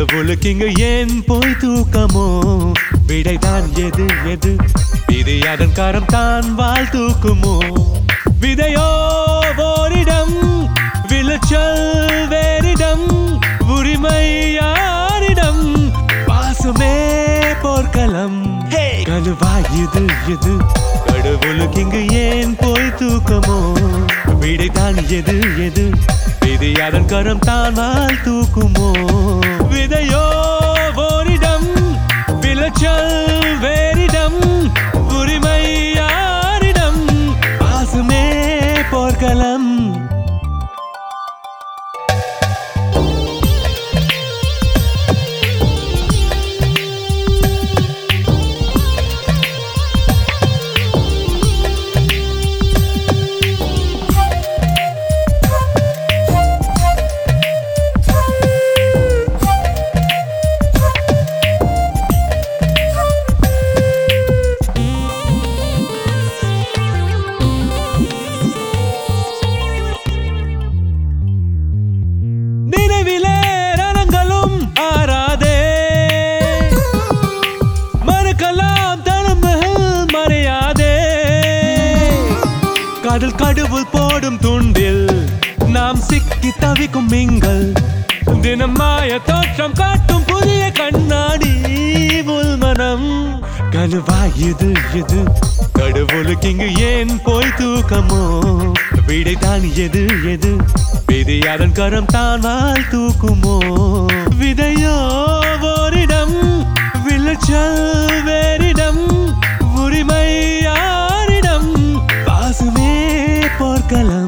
கடவுளுக்கு இங்கு ஏன் போய் தூக்கமோ விடைதான் எது எது விதி அதன் கரம் தான் வாழ் தூக்குமோ விதையோ ஓரிடம் விளைச்சல் வேறிடம் உரிமை யாரிடம் பாசமே போர்க்களம் கழுவாய் இது இது கடவுளுக்கு இங்கு ஏன் போய் தூக்கமோ விடைதான் எது எது விதி அதன் கரம் தான் வாழ் தூக்குமோ விதையோ ஓரிடம் விளைச்சல் வேறிடம் உரிமை யாரிடம் பாசமே போர்க்களம் நினைவிலே ரணங்களும் ஆறாதே மறுக்கலாம் தழும்புகள் மறையாதே காதல் கடவுள் போடும் துண்டில் நாம் சிக்கி தவிக்கும் மிங்கள் தினம் மாய தோற்றம் காட்டும் புதிய கண்ணாடி உள்மனம் கழுவாய் இது இது கடவுளுக்கு இங்கு ஏன் போய் தூக்கமோ விடைதான் எது எது விதி அதன் கரம் தான் வாழ் தூக்குமோ விதையோ ஓரிடம் விளைச்சல் வேறிடம் உரிமை யாரிடம் பாசுமே போர்க்களம்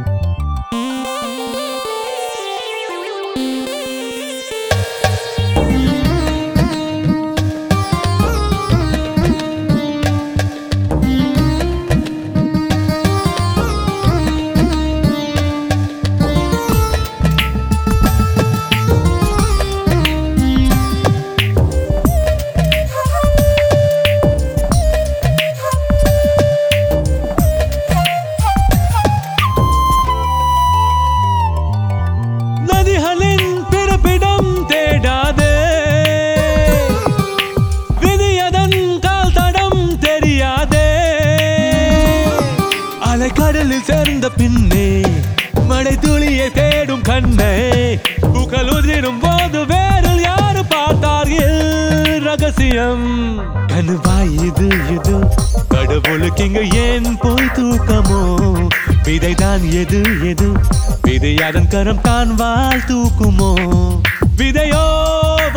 நதிகளின் பிறப்பிடம் தேடாதே விதியதன் கால் தடம் தெரியாதே அலைக்கடலில் சேர்ந்த பின்னே மழை துளியை தேடும் கண்ணே புகழ் உதிரும் போது வேறில் யாரு பார்த்தார்கள் ரகசியம் கனுவாய் இது இது கடவுளுக்கு இங்கு ஏன் போய் தூக்கமோ விதைதான் எது எது விதை அதன் கரம் தான் வாழ் தூக்குமோ விதையோ